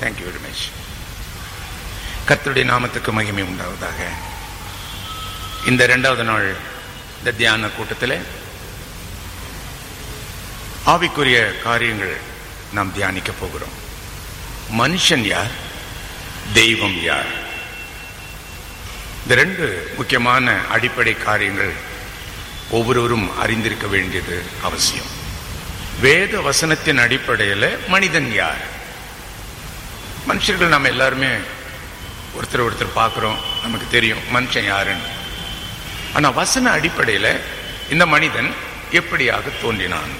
thank you very much கர்த்தருடைய நாமத்துக்கு மகிமை உண்டாவதாக இந்த இரண்டாவது நாள் இந்த தியான கூட்டத்தில் ஆவிக்குரிய காரியங்கள் நாம் தியானிக்க போகிறோம் மனுஷன் யார் தெய்வம் யார் இந்த ரெண்டு முக்கியமான அடிப்படை காரியங்கள் ஒவ்வொருவரும் அறிந்திருக்க வேண்டியது அவசியம் வேத வசனத்தின் அடிப்படையில் மனிதன் யார் மனுஷர்கள் நம்ம எல்லாருமே ஒருத்தர் ஒருத்தர் பார்க்குறோம் நமக்கு தெரியும் மனுஷன் யாருன்னு ஆனா வசன அடிப்படையில் இந்த மனிதன் எப்படியாக தோன்றினான்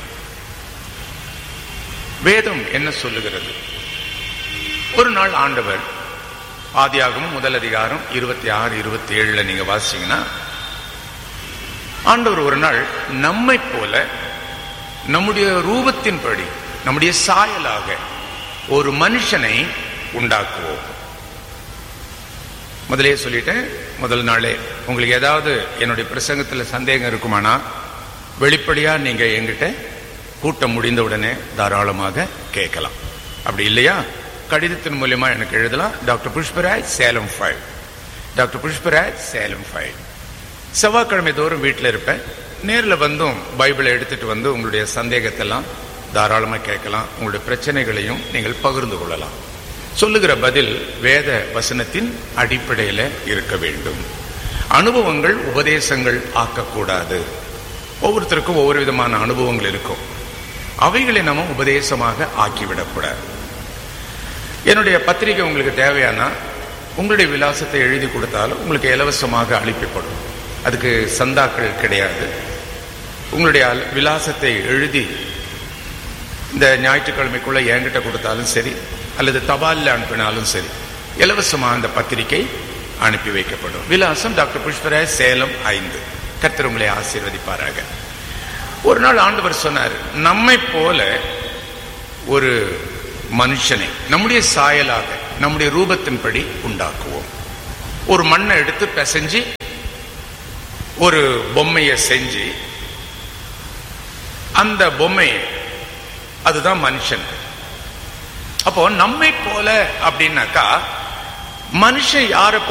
வேதம் என்ன சொல்லுகிறது ஒரு நாள் ஆண்டவர் ஆதியாகவும் முதல் அதிகாரம் இருபத்தி ஆறு இருபத்தி ஏழுல நீங்க வாசிங்கன்னா ஆண்டவர் ஒரு நாள் நம்மை போல நம்முடைய ரூபத்தின்படி நம்முடைய சாயலாக ஒரு மனுஷனை உண்டாக்குவோம் முதலே சொல்லிட்டேன் முதல் நாளே உங்களுக்கு ஏதாவது என்னுடைய பிரசங்கத்தில் சந்தேகம் இருக்குமானா வெளிப்படையா நீங்க எங்கிட்ட கூட்டம் முடிந்த உடனே தாராளமாக கேட்கலாம் அப்படி இல்லையா கடிதத்தின் மூலியமா எனக்கு எழுதலாம் doctor Pushparaj Salem five doctor Pushparaj Salem five செவ்வாய்க்கிழமை தோறும் வீட்டில் இருப்பேன் நேரில் வந்தும் பைபிளை எடுத்துட்டு வந்து உங்களுடைய சந்தேகத்தெல்லாம் தாராளமாக கேட்கலாம் உங்களுடைய பிரச்சனைகளையும் நீங்கள் பகிர்ந்து கொள்ளலாம் சொல்லுகிற பதில் வேத வசனத்தின் அடிப்படையில் இருக்க வேண்டும் அனுபவங்கள் உபதேசங்கள் ஆக்கக்கூடாது ஒவ்வொருத்தருக்கும் ஒவ்வொரு விதமான அனுபவங்கள் இருக்கும் அவைகளை நம்ம உபதேசமாக ஆக்கிவிடக்கூடாது என்னுடைய பத்திரிகை உங்களுக்கு தேவையானா உங்களுடைய விலாசத்தை எழுதி கொடுத்தாலும் உங்களுக்கு இலவசமாக அளிக்கப்படும் அதுக்கு சந்தாக்கள் கிடையாது உங்களுடைய அல- விலாசத்தை எழுதி இந்த ஞாயிற்றுக்கிழமைக்குள்ள என்கிட்ட கொடுத்தாலும் சரி அல்லது தபாலில் அனுப்பினாலும் சரி இலவசமாக அந்த பத்திரிகை அனுப்பி வைக்கப்படும் விலாசம் டாக்டர் புஷ்பராஜ் சேலம் ஐந்து கர்த்தர் உங்களை ஆசீர்வதிப்பாராக ஒரு நாள் ஆண்டவர் சொன்னார் நம்மை போல ஒரு மனுஷனை நம்முடைய சாயலாக நம்முடைய ரூபத்தின்படி உண்டாக்குவோம் ஒரு மண்ணை எடுத்து பிசைஞ்சு ஒரு பொம்மையை செஞ்சு அந்த பொம்மையை அதுதான் மனுஷன் அப்போ நம்மை போல அப்படின்னாக்கா மனுஷன் யாரை